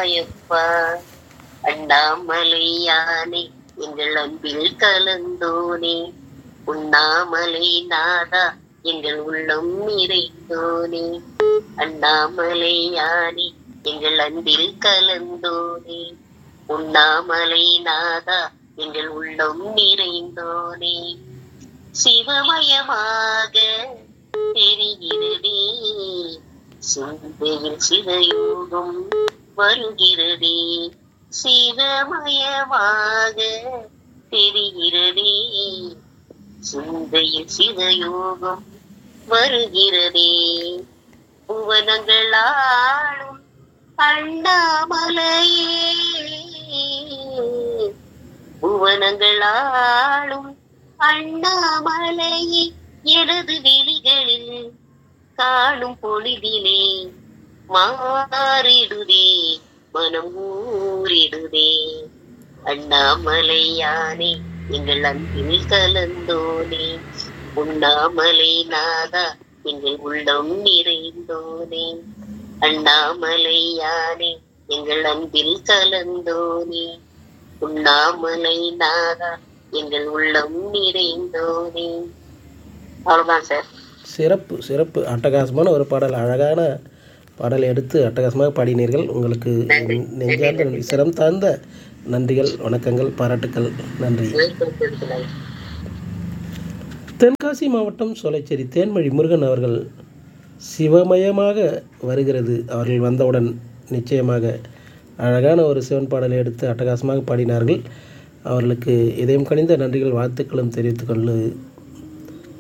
சிவாயப்பா அண்ணாமலையானே எங்கள் அன்பில் கலந்தோனே உண்ணாமலை நாதா எங்கள் உள்ளம் நிறைந்தோனே அண்ணாமலையானே எங்கள் அன்பில் கலந்தோனே உண்ணாமலை நாதா எங்கள் உள்ளம் நிறைந்தோனே சிவமயமாக தெரிகிறதே சிந்தையில் சிவயோகம் வருகிறதே சிவமயமாக தெரிகிறதே சிந்தையில் சிவயோகம் வருகிறதே புவனங்களாலும் அண்ணாமலையே புவனங்களாலும் அண்ணாமலையே எனது வெளிகளில் காணும் பொழுதிலே மாறிடுதே மனம் ஊறிடுதே அண்ணாமலையானே எங்கள் அன்பில் கலந்தோனே உண்ணாமலை நாதா எங்கள் உள்ளம் நிறைந்தோனே அண்ணாமலையானே எங்கள் அன்பில் கலந்தோனே உண்ணாமலை நாதா எங்கள் உள்ளம் நிறைந்தோனே அவ்வளவுதான் சார் சிறப்பு சிறப்பு அட்டகாசமான ஒரு பாடல் அழகான பாடலை எடுத்து அட்டகாசமாக பாடினீர்கள் உங்களுக்கு நெ- நெஞ்சார்ந்த நன்றி. சிரம் தாழ்ந்த நன்றிகள் வணக்கங்கள் பாராட்டுக்கள் நன்றி தென்காசி மாவட்டம் சோலைச்சேரி தேன்மொழி முருகன் அவர்கள் சிவமயமாக வருகிறது அவர்கள் வந்தவுடன் நிச்சயமாக அழகான ஒரு சிவன் பாடலை எடுத்து அட்டகாசமாக பாடினார்கள் அவர்களுக்கு இதயம் கனிந்த நன்றிகள் வாழ்த்துக்களும் தெரிவித்துக் கொள்ளு